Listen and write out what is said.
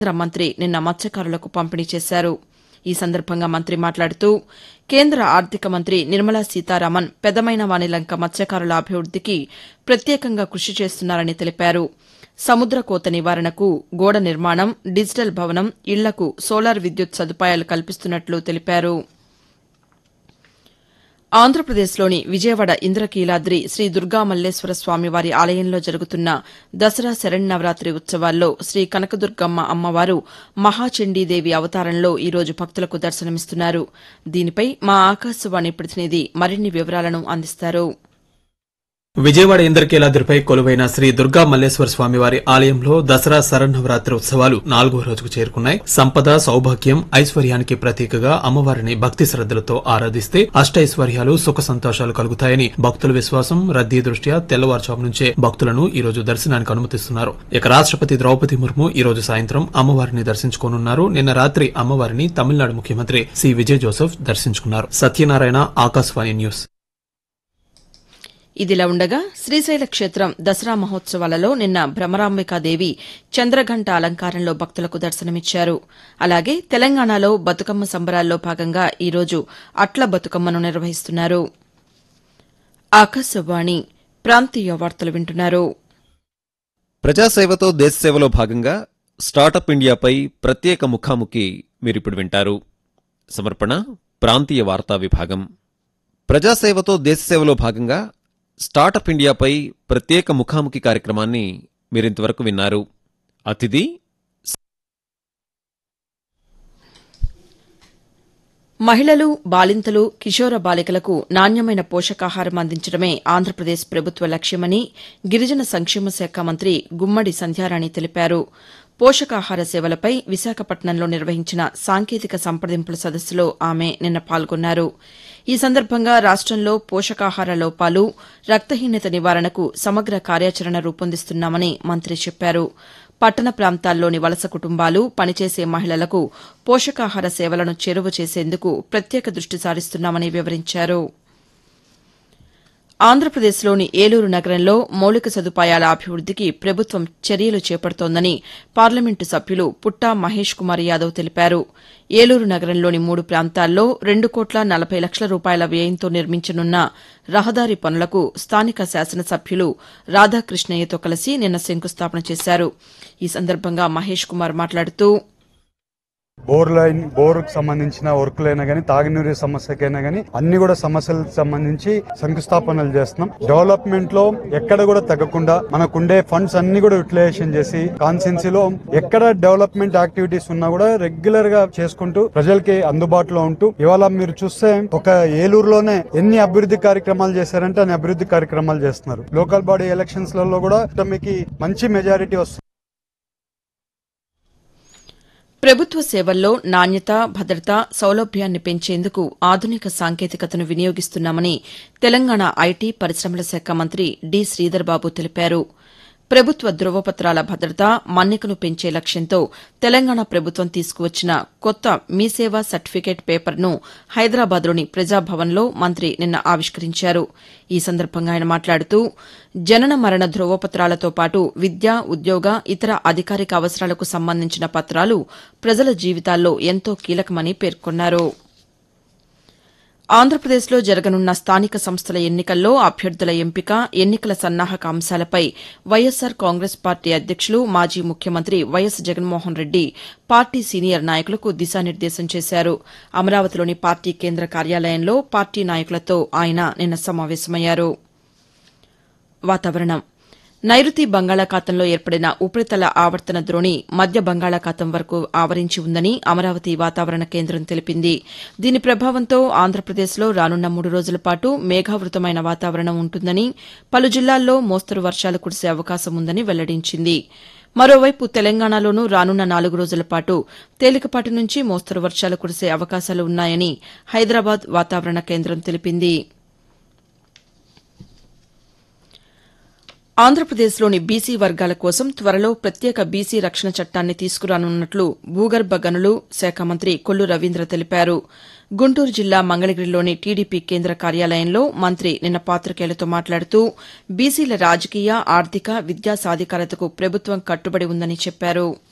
కేంద్ర మంత్రి నిన్న మత్స్యకారులకు పంపిణీ చేశారు ఈ సందర్భంగా మంత్రి మాట్లాడుతూ కేంద్ర ఆర్థిక మంత్రి నిర్మలా సీతారామన్ పెదమైన వానిలంక మత్స్యకారుల అభివృద్దికి ప్రత్యేకంగా కృషి చేస్తున్నారని తెలిపారు సముద్ర కోత నివారణకు గోడ నిర్మాణం డిజిటల్ భవనం ఇళ్లకు సోలార్ విద్యుత్ సదుపాయాలు కల్పిస్తున్నట్లు తెలిపారు ఆంధ్రప్రదేశ్లోని విజయవాడ ఇంద్రకీలాద్రి శ్రీ దుర్గా మల్లేశ్వర స్వామివారి ఆలయంలో జరుగుతున్న దసరా శరన్నవరాత్రి ఉత్సవాల్లో శ్రీ కనకదుర్గమ్మ అమ్మవారు మహాచండీదేవి అవతారంలో ఈరోజు భక్తులకు దర్శనమిస్తున్నారు దీనిపై మా ఆకాశవాణి ప్రతినిధి మరిన్ని వివరాలను అందిస్తారు విజయవాడ ఇంద్రకీలాద్రిపై కొలువైన శ్రీ దుర్గా మల్లేశ్వర స్వామివారి ఆలయంలో దసరా శరన్నవరాత్రి ఉత్సవాలు నాలుగో రోజుకు చేరుకున్నాయి సంపద సౌభాగ్యం ఐశ్వర్యానికి ప్రతీకగా అమ్మవారిని భక్తి శ్రద్దలతో ఆరాధిస్తే అష్టైశ్వర్యాలు సుఖ సంతోషాలు కలుగుతాయని భక్తుల విశ్వాసం రద్దీ దృష్ట్యా తెల్లవారుజాము నుంచే భక్తులను ఈ రోజు దర్శనానికి అనుమతిస్తున్నారు ఇక రాష్టపతి ద్రౌపది ముర్ము ఈ రోజు సాయంత్రం అమ్మవారిని దర్శించుకోనున్నారు నిన్న రాత్రి అమ్మవారిని తమిళనాడు ముఖ్యమంత్రి సి విజయ్ జోసెఫ్ దర్శించుకున్నారు సత్యనారాయణ ఆకాశవాణి న్యూస్ ఇదిలా ఉండగా శ్రీశైల క్షేత్రం దసరా మహోత్సవాలలో నిన్న భ్రమరాంబికాదేవి చంద్రఘంట అలంకారంలో భక్తులకు దర్శనమిచ్చారు అలాగే తెలంగాణలో బతుకమ్మ సంబరాల్లో భాగంగా ఈరోజు అట్ల బతుకమ్మను నిర్వహిస్తున్నారు ఆకాశవాణి ప్రాంతీయ వార్తలు వింటున్నారు ప్రజాసేవతో దేశసేవలో భాగంగా స్టార్టప్ ఇండియాపై ప్రత్యేక ముఖాముఖి మీరిప్పుడు వింటారు సమర్పణ ప్రాంతీయ వార్తా విభాగం ప్రజాసేవతో దేశసేవలో భాగంగా స్టార్టప్ ఇండియాపై ప్రత్యేక ముఖాముఖి కార్యక్రమాన్ని మీరింతవరకు విన్నారు అతిథి మహిళలు బాలింతలు కిషోర బాలికలకు నాణ్యమైన పోషకాహారం అందించడమే ఆంధ్రప్రదేశ్ ప్రభుత్వ లక్ష్యమని గిరిజన సంక్షేమ శాఖ మంత్రి గుమ్మడి సంధ్యారాణి తెలిపారు పోషకాహార సేవలపై విశాఖపట్నంలో నిర్వహించిన సాంకేతిక సంప్రదింపుల సదస్సులో ఆమె నిన్న పాల్గొన్నారు ఈ సందర్భంగా రాష్టంలో పోషకాహార లోపాలు రక్తహీనత నివారణకు సమగ్ర కార్యాచరణ రూపొందిస్తున్నామని మంత్రి చెప్పారు పట్టణ ప్రాంతాల్లోని వలస కుటుంబాలు పనిచేసే మహిళలకు పోషకాహార సేవలను చేరువ చేసేందుకు ప్రత్యేక దృష్టి సారిస్తున్నామని వివరించారు ఆంధ్రప్రదేశ్లోని ఏలూరు నగరంలో మౌలిక సదుపాయాల అభివృద్దికి ప్రభుత్వం చర్యలు చేపడుతోందని పార్లమెంటు సభ్యులు పుట్టా మహేష్ కుమార్ యాదవ్ తెలిపారు ఏలూరు నగరంలోని మూడు ప్రాంతాల్లో రెండు కోట్ల నలభై లక్షల రూపాయల వ్యయంతో నిర్మించనున్న రహదారి పనులకు స్థానిక శాసనసభ్యులు రాధాకృష్ణయ్యతో కలిసి నిన్న శంకుస్థాపన చేశారు ఈ సందర్భంగా మహేష్ కుమార్ మాట్లాడుతూ బోర్ లైన్ బోర్ కు సంబంధించిన వర్క్లైనా గానీ తాగునీరు సమస్యకైనా గానీ అన్ని కూడా సమస్యలకు సంబంధించి శంకుస్థాపనలు చేస్తున్నాం డెవలప్మెంట్ లో ఎక్కడ కూడా తగ్గకుండా మనకుండే ఫండ్స్ అన్ని కూడా యూటిలైజేషన్ చేసి కాన్సెన్సీలో ఎక్కడ డెవలప్మెంట్ యాక్టివిటీస్ ఉన్నా కూడా రెగ్యులర్ గా చేసుకుంటూ ప్రజలకి అందుబాటులో ఉంటూ ఇవాళ మీరు చూస్తే ఒక ఏలూరులోనే ఎన్ని అభివృద్ధి కార్యక్రమాలు చేశారంటే అన్ని అభివృద్ధి కార్యక్రమాలు చేస్తున్నారు లోకల్ బాడీ ఎలక్షన్స్ లలో కూడా మీకు మంచి మెజారిటీ వస్తుంది ప్రభుత్వ సేవల్లో నాణ్యత భద్రత సౌలభ్యాన్ని పెంచేందుకు ఆధునిక సాంకేతికతను వినియోగిస్తున్నామని తెలంగాణ ఐటీ పరిశ్రమల శాఖ మంత్రి డి శ్రీధర్బాబు తెలిపారు ప్రభుత్వ ధృవపత్రాల భద్రత మన్నికను పెంచే లక్ష్యంతో తెలంగాణ ప్రభుత్వం తీసుకువచ్చిన కొత్త మీసేవా సర్టిఫికేట్ పేపర్ను హైదరాబాద్లోని ప్రజాభవన్లో మంత్రి నిన్న ఆవిష్కరించారు ఈ సందర్భంగా ఆయన మాట్లాడుతూ జనన మరణ ధృవపత్రాలతో పాటు విద్య ఉద్యోగ ఇతర అధికారిక అవసరాలకు సంబంధించిన పత్రాలు ప్రజల జీవితాల్లో ఎంతో కీలకమని పేర్కొన్నారు ఆంధ్రప్రదేశ్లో జరగనున్న స్థానిక సంస్థల ఎన్నికల్లో అభ్యర్థుల ఎంపిక ఎన్నికల సన్నాహక అంశాలపై వైఎస్సార్ కాంగ్రెస్ పార్టీ అధ్యక్షులు మాజీ ముఖ్యమంత్రి YS Jaganmohan Reddy party senior నాయకులకు దిశానిర్దేశం చేశారు అమరావతిలోని పార్టీ కేంద్ర కార్యాలయంలో పార్టీ నాయకులతో ఆయన నిన్న సమావేశమయ్యారు వాతావరణం నైరుతి బంగాళాఖాతంలో ఏర్పడిన ఉపరితల ఆవర్తన ద్రోణి మధ్య బంగాళాఖాతం వరకు ఆవరించి ఉందని అమరావతి వాతావరణ కేంద్రం తెలిపింది దీని ప్రభావంతో ఆంధ్రప్రదేశ్లో రానున్న మూడు రోజుల పాటు మేఘావృతమైన వాతావరణం ఉంటుందని పలు జిల్లాల్లో మోస్తరు వర్షాలు కురిసే అవకాశం ఉందని వెల్లడించింది మరోవైపు తెలంగాణలోనూ రానున్న నాలుగు రోజుల పాటు తేలికపాటి నుంచి మోస్తరు వర్షాలు కురిసే అవకాశాలు ఉన్నాయని హైదరాబాద్ వాతావరణ కేంద్రం తెలిపింది ఆంధ్రప్రదేశ్లోని బీసీ వర్గాల కోసం త్వరలో ప్రత్యేక బీసీ రక్షణ చట్టాన్ని తీసుకురానున్నట్లు భూగర్భ గనులు శాఖ మంత్రి కొల్లు రవీంద్ర తెలిపారు గుంటూరు జిల్లా మంగళగిరిలోని టీడీపీ కేంద్ర కార్యాలయంలో మంత్రి నిన్న పాతికేయులతో మాట్లాడుతూ బీసీల రాజకీయ ఆర్థిక విద్యా సాధికారతకు ప్రభుత్వం కట్టుబడి ఉందని చెప్పారు